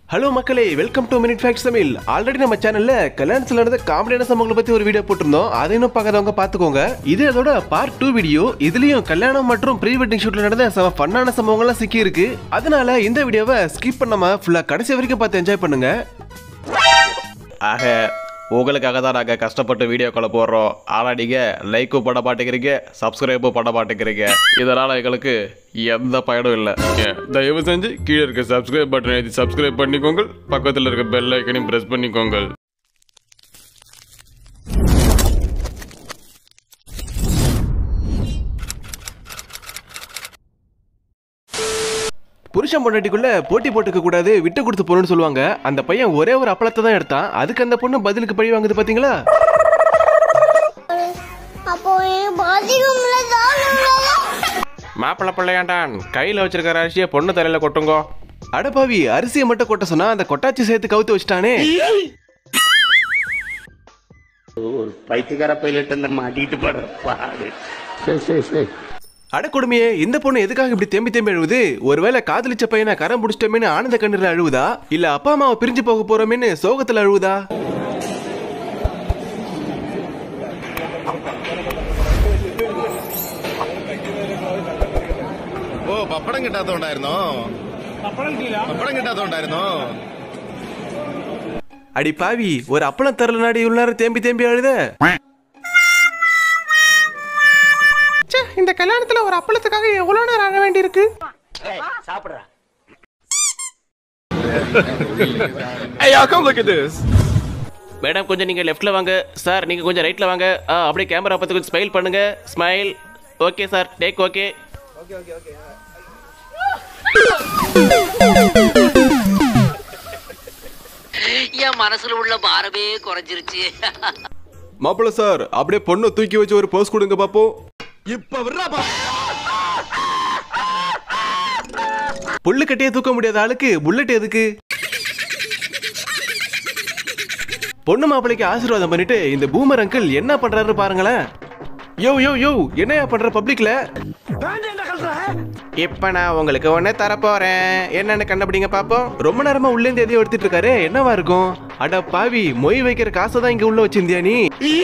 Hello மக்களே welcome to minute facts Tamil already நம்ம சேனல்ல கல்யாணத்துல நடந்த காமெடியான சம்பவங்களை பத்தி ஒரு வீடியோ போட்டிருந்தோம் அதை இன்னும் பார்க்காதவங்க பாத்துக்கோங்க இது அதோட பார்ட் டூ வீடியோ இதுலயும் கல்யாணம் மற்றும் ப்ரீ வெட்டிங் ஷூட்ல நடந்த செம ஃபன்னான சம்பவங்கள்லாம் சிக்கி இருக்கு அதனால இந்த வீடியோவை ஸ்கிப் பண்ணாம ஃபுல்லா கடைசி வரைக்கும் பார்த்து என்ஜாய் பண்ணுங்க ஆக உங்களுக்காக தான் நாங்கள் கஷ்டப்பட்டு வீடியோ கால் போடுறோம் ஆனால் நீங்கள் லைக்கும் பண்ண மாட்டேங்கிறீங்க சப்ஸ்கிரைபும் பண்ண மாட்டேங்கிறீங்க இதனால் எங்களுக்கு எந்த பயனும் இல்லை தயவு செஞ்சு கீழே இருக்க சப்ஸ்கிரைப் பட்டன் எழுதி சப்ஸ்கிரைப் பண்ணிக்கோங்க பக்கத்தில் இருக்க பெல் ஐக்கனையும் ப்ரெஸ் பண்ணிக்கோங்க புருஷன் பொண்டாட்டிக்குள்ள போட்டி போட்டுக்க கூடாது விட்டு கொடுத்து போகணும்னு சொல்லுவாங்க அந்த பையன் ஒரே ஒரு அப்பளத்தை தான் எடுத்தான் அதுக்கு அந்த பொண்ணு பதிலுக்கு பழி வாங்குது பாத்தீங்களா அப்போ என் பாதிக்கும்ல மாப்பிள்ளை பிள்ளையாண்டான் கையில் வச்சிருக்கிற அரிசியை பொண்ணு தலையில் கொட்டுங்கோ அடப்பாவி அரிசியை மட்டும் கொட்ட சொன்னா அந்த கொட்டாச்சி சேர்த்து கவுத்து வச்சுட்டானே ஒரு பைத்தியக்கார பைலட் அந்த மாட்டிட்டு படுற பாடு சரி சரி சரி அட கொடுமையே இந்த பொண்ணு எதுக்காக இப்படி தேம்பி தேம்பி அழுவுது ஒருவேளை காதலிச்ச பையனை கரம் பிடிச்சிட்டோமேனு ஆனந்த கண்ணீர்ல அழுவுதா இல்ல அப்பா அம்மாவை பிரிஞ்சு போக போறோமேனு சோகத்துல அழுவுதா ഓ പപ്പടം കിട്ടാത്തോണ്ടായിരുന്നോ പപ്പടം കിട്ടാത്തോണ്ടായിരുന്നോ அடி பாவி ஒரு அப்பளம் தரல நாடி இவ்வளவு நேரம் தேம்பி தேம்பி அழுத இந்த கல்யாணத்துல ஒரு அப்பளத்துக்காக எவ்வளவு நேரம் அழ வேண்டியிருக்கு சாப்பிடுறா மேடம் கொஞ்சம் நீங்கள் லெஃப்ட்டில் வாங்க சார் நீங்கள் கொஞ்சம் ரைட்டில் வாங்க ஆ அப்படியே கேமரா பார்த்து கொஞ்சம் ஸ்மைல் பண்ணுங்க smile okay sir take okay என் மனசுல உள்ள பாரமே குறைஞ்சிருச்சு மாப்பிள்ள சார் அப்படியே பொண்ணை தூக்கி வச்சு ஒரு போஸ் கொடுங்க பாப்போம் இப்ப விடுறாப்பா புல்லு கட்டியே தூக்க முடியாத ஆளுக்கு புல்லட் எதுக்கு பொண்ணு மாப்பிள்ளைக்கு ஆசீர்வாதம் பண்ணிட்டு இந்த பூமர் அங்கிள் என்ன பண்றாரு பாருங்களேன் யோ யோ யோ என்னையா பண்ற பப்ளிக்ல இப்ப நான் உங்களுக்கு ஒண்ணே தர போறேன் என்னன்னு கண்டுபிடிங்க பாப்போம் ரொம்ப நேரமா உள்ள இருந்து எதையோ எடுத்துட்டு இருக்காரு என்னவா இருக்கும் அட பாவி மொய் வைக்கிற காசை தான் இங்க உள்ள வச்சிருந்தியா நீ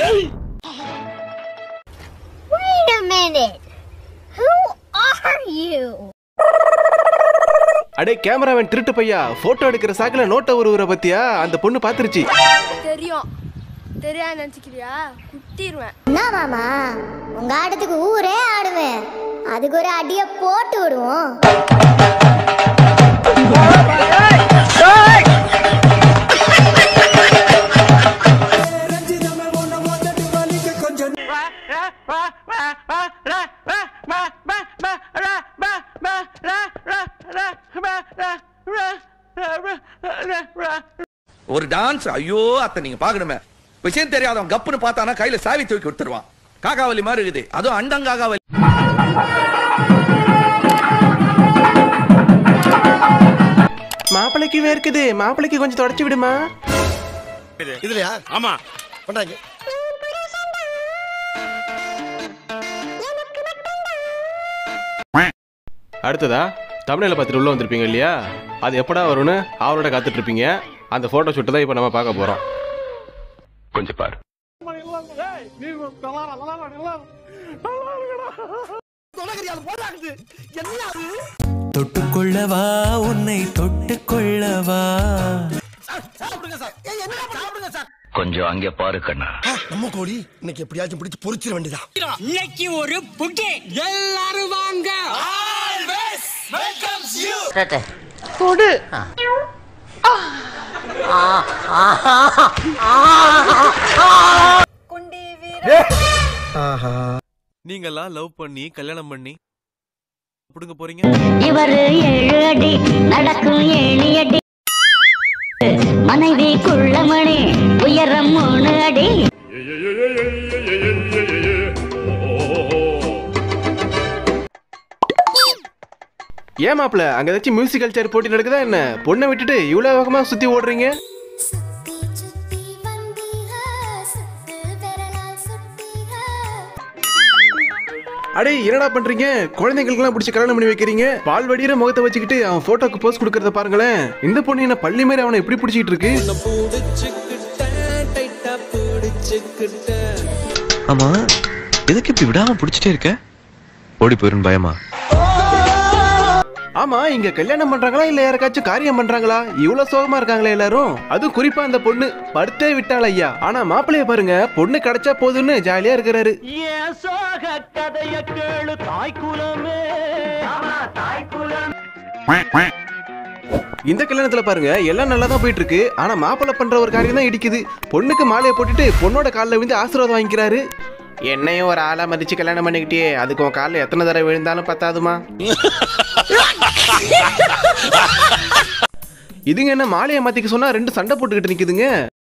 Wait a minute. Who are you? அடே கேமராமேன் திருட்டு பையா போட்டோ எடுக்கிற சாக்குல நோட்டை உருவுற பத்தியா அந்த பொண்ணு பாத்துருச்சு தெரியும் தெரியாது நினச்சிக்கிறியா குத்திடுவேன் என்ன மாமா உங்க ஆட்டத்துக்கு ஊரே ஆடுவேன் அதுக்கு ஒரு அடிய போட்டு விடுவோம் ஒரு டான்ஸ் ஐயோ அத்தை நீங்க பாக்கணுமே விஷயம் தெரியாதவன் கப்புன்னு பார்த்தானா கையில சாவி தூக்கி கொடுத்துருவான் காக்காவலி மாதிரி இருக்குது அதுவும் அண்டங்காகாவலி மாப்பிள்ளைக்கு வேர்க்குது மாப்பிள்ளைக்கு கொஞ்சம் தொடச்சு விடுமா இதுலயா ஆமா பண்றாங்க அடுத்ததா தமிழில் பார்த்துட்டு உள்ள வந்திருப்பீங்க இல்லையா அது எப்படா வரும்னு அவரோட காத்துட்டு இருப்பீங்க அந்த போட்டோ ஷூட்டை தான் இப்போ நம்ம பார்க்க போறோம் கொஞ்சம் பாரு தொட்டுக்கொள்ளவா உன்னை தொட்டுக்கொள்ளவா கொஞ்சம் அங்க பாரு கண்ணா நம்ம கோழி இன்னைக்கு எப்படியாச்சும் பிடிச்சு பொரிச்சிட வேண்டியதா இன்னைக்கு ஒரு புட்டி எல்லாரும் வாங்க நீங்கெல்லாம் லவ் பண்ணி கல்யாணம் பண்ணி புடுங்க போறீங்க இவரு ஏழு அடி நடக்கும் ஏழு அடி மனைவி குள்ளமணி உயரம் மூணு அடி ஏன் மாப்பிள்ள அங்க ஏதாச்சும் மியூசிக்கல் சேர் போட்டி நடக்குதா என்ன பொண்ணை விட்டுட்டு இவ்வளவு வேகமா சுத்தி ஓடுறீங்க சுத்தி சுத்தி வந்தீங்க சுத்து பெறலாம் சுத்தீங்க அடே என்னடா பண்றீங்க குழந்தைங்களுக்குலாம் பிடிச்சி கல்யாணம் பண்ணி வைக்கிறீங்க பால் வடிகிற முகத்தை வச்சுக்கிட்டு அவன் போட்டோக்கு போஸ்ட் கொடுக்கறத பாருங்களேன் இந்த பொண்ணு என்ன பள்ளி மாதிரி அவனை எப்படி பிடிச்சிட்டு இருக்கு ஆமா எதுக்கு இப்படி விடாம பிடிச்சிட்டே இருக்க ஓடி போயிரும் பயமா ஆமா இங்க கல்யாணம் பண்றாங்களா இல்ல யாருக்காச்சும் காரியம் பண்றாங்களா இவ்வளவு சோகமா இருக்காங்களே எல்லாரும் அதுவும் குறிப்பா அந்த பொண்ணு படுத்தே விட்டாள் ஐயா ஆனா மாப்பிளைய பாருங்க பொண்ணு கிடைச்சா போதும்னு ஜாலியா இருக்கிறாரு ஏன் சோக கதைய கேளு தாய்க்குலமே தாய்க்குலம் இந்த கல்யாணத்துல பாருங்க எல்லாம் நல்லா தான் போயிட்டு இருக்கு ஆனா மாப்பிள்ளை பண்ற ஒரு காரியம் தான் இடிக்குது பொண்ணுக்கு மாலையை போட்டுட்டு பொண்ணோட காலில் விழுந்து ஆசீர்வாதம் வாங்கிக்கிறாரு என்னையும் ஒரு ஆளா மதிச்சு கல்யாணம் பண்ணிக்கிட்டே அதுக்கு உன் காலில் எத்தனை தடவை விழுந்தாலும் பத்தாதுமா இதுங்க என்ன மாலையை மாத்திக்க சொன்னா ரெண்டு சண்டை போட்டுக்கிட்டு நிக்குதுங்க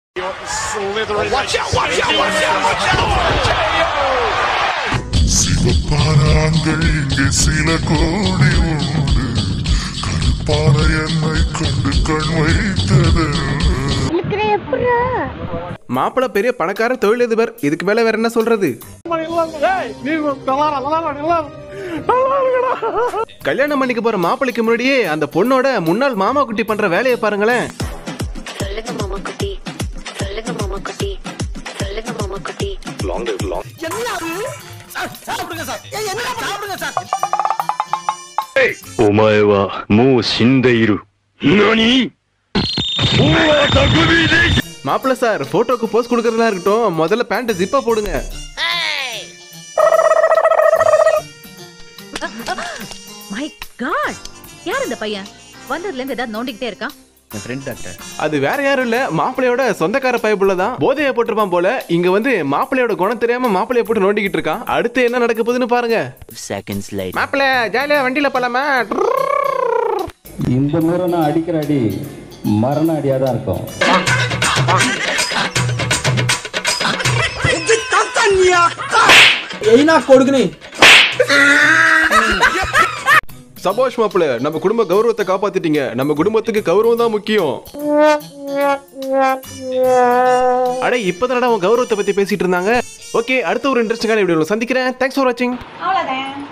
சிவப்பானாங்கள் இங்கே சில கோடி உண்டு கருப்பான என்னை கண்டு கண் வைத்தது மாப்பிள்ளை பெரிய பணக்கார தொழிலதிபர் இதுக்கு மேல வேற என்ன சொல்றது கல்யாணம் பண்ணிக்க போற மாப்பிள்ளைக்கு முன்னாடியே அந்த பொண்ணோட முன்னாள் மாமா குட்டி பண்ற வேலையை பாருங்களேன் சாப்பிடுங்க சார் என்ன சாப்பிடுங்க சார் お前はもう死んでいる。何 மாப்பிள்ள சார் போட்டோக்கு போஸ்ட் கொடுக்கறதா இருக்கட்டும் முதல்ல பேண்ட் ஜிப்பா போடுங்க மை காட் யார் இந்த பையன் வந்ததுல இருந்து ஏதாவது நோண்டிக்கிட்டே இருக்கான் என் ஃப்ரெண்ட் டாக்டர் அது வேற யாரும் இல்ல மாப்பிள்ளையோட சொந்தக்கார பைப்புல தான் போதைய போட்டிருப்பான் போல இங்க வந்து மாப்பிள்ளையோட குணம் தெரியாம மாப்பிள்ளைய போட்டு நோண்டிக்கிட்டு இருக்கான் அடுத்து என்ன நடக்க போகுதுன்னு பாருங்க seconds later. மாப்பிள்ள ஜாலியா வண்டியில போலாமா இந்த முறை நான் அடிக்கிற அடி மரண அடியாக தான் இருக்கும் சபாஷ் மாப்பிள்ள நம்ம குடும்ப கௌரவத்தை காப்பாத்திட்டீங்க நம்ம குடும்பத்துக்கு கௌரவம் தான் முக்கியம் அட இப்பதானடா உன் கௌரவத்தை பத்தி பேசிட்டு இருந்தாங்க ஓகே அடுத்த ஒரு இன்ட்ரெஸ்டிங்கான வீடியோல சந்திக்கிறேன் தேங்க்ஸ் ஃபார் வாட்சிங் அவ்வளோதான்